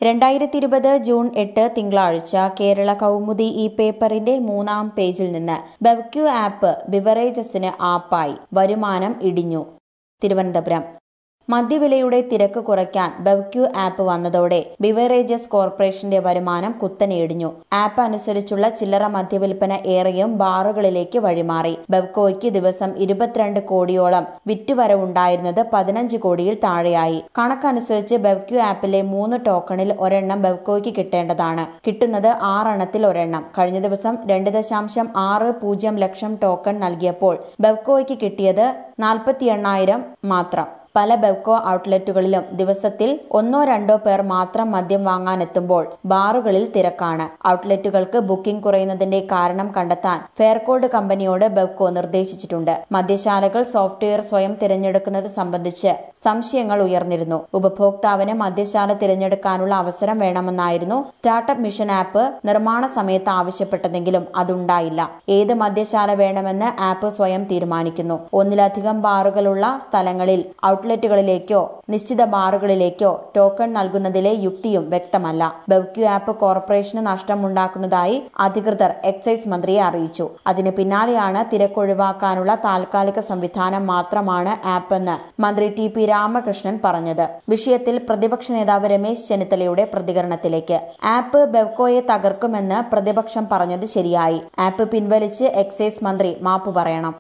രണ്ടായിരത്തി ഇരുപത് ജൂൺ എട്ട് തിങ്കളാഴ്ച കേരള കൗമുദി ഈ പേപ്പറിന്റെ മൂന്നാം പേജിൽ നിന്ന് ബെവ്ക്യൂ ആപ്പ് ബിവറേജസിന് ആപ്പായി വരുമാനം ഇടിഞ്ഞു തിരുവനന്തപുരം മദ്യവിലയുടെ തിരക്ക് കുറയ്ക്കാൻ ബെവ്ക്യൂ ആപ്പ് വന്നതോടെ ബിവറേജസ് കോർപ്പറേഷന്റെ വരുമാനം കുത്തനെ ഇടിഞ്ഞു ആപ്പ് അനുസരിച്ചുള്ള ചില്ലറ മദ്യവിൽപ്പന ഏറെയും ബാറുകളിലേക്ക് വഴിമാറി ബെവ്കോയ്ക്ക് ദിവസം ഇരുപത്തിരണ്ട് കോടിയോളം വിറ്റുവരവുണ്ടായിരുന്നത് പതിനഞ്ച് കോടിയിൽ താഴെയായി കണക്കനുസരിച്ച് ബെവ്ക്യൂ ആപ്പിലെ മൂന്ന് ടോക്കണിൽ ഒരെണ്ണം ബെവ്കോയ്ക്ക് കിട്ടേണ്ടതാണ് കിട്ടുന്നത് ആറെണ്ണത്തിൽ ഒരെണ്ണം കഴിഞ്ഞ ദിവസം രണ്ട് ദശാംശം ആറ് പൂജ്യം ലക്ഷം ടോക്കൺ നൽകിയപ്പോൾ ബെവ്കോയ്ക്ക് കിട്ടിയത് നാൽപ്പത്തി എണ്ണായിരം മാത്രം പല ബെവ്കോ ഔട്ട്ലെറ്റുകളിലും ദിവസത്തിൽ ഒന്നോ രണ്ടോ പേർ മാത്രം മദ്യം വാങ്ങാനെത്തുമ്പോൾ ബാറുകളിൽ തിരക്കാണ് ഔട്ട്ലെറ്റുകൾക്ക് ബുക്കിംഗ് കുറയുന്നതിന്റെ കാരണം കണ്ടെത്താൻ ഫെയർകോഡ് കമ്പനിയോട് ബെവ്കോ നിർദ്ദേശിച്ചിട്ടുണ്ട് മദ്യശാലകൾ സോഫ്റ്റ്വെയർ സ്വയം തിരഞ്ഞെടുക്കുന്നത് സംബന്ധിച്ച് സംശയങ്ങൾ ഉയർന്നിരുന്നു ഉപഭോക്താവിന് മദ്യശാല തിരഞ്ഞെടുക്കാനുള്ള അവസരം വേണമെന്നായിരുന്നു സ്റ്റാർട്ടപ്പ് മിഷൻ ആപ്പ് നിർമ്മാണ സമയത്ത് ആവശ്യപ്പെട്ടതെങ്കിലും അതുണ്ടായില്ല ഏത് മദ്യശാല വേണമെന്ന് ആപ്പ് സ്വയം തീരുമാനിക്കുന്നു ഒന്നിലധികം ബാറുകളുള്ള സ്ഥലങ്ങളിൽ ഔട്ട്ലെറ്റുകളിലേക്കോ നിശ്ചിത ബാറുകളിലേക്കോ ടോക്കൺ നൽകുന്നതിലെ യുക്തിയും വ്യക്തമല്ല ബെവ്ക്യൂ ആപ്പ് കോർപ്പറേഷന് നഷ്ടമുണ്ടാക്കുന്നതായി അധികൃതർ എക്സൈസ് മന്ത്രിയെ അറിയിച്ചു അതിന് പിന്നാലെയാണ് തിരക്കൊഴിവാക്കാനുള്ള താൽക്കാലിക സംവിധാനം മാത്രമാണ് ആപ്പെന്ന് മന്ത്രി ടി പി രാമകൃഷ്ണൻ പറഞ്ഞത് വിഷയത്തിൽ പ്രതിപക്ഷ നേതാവ് രമേശ് ചെന്നിത്തലയുടെ പ്രതികരണത്തിലേക്ക് ആപ്പ് ബെവ്കോയെ തകർക്കുമെന്ന് പ്രതിപക്ഷം പറഞ്ഞത് ശരിയായി ആപ്പ് പിൻവലിച്ച് എക്സൈസ് മന്ത്രി മാപ്പ് പറയണം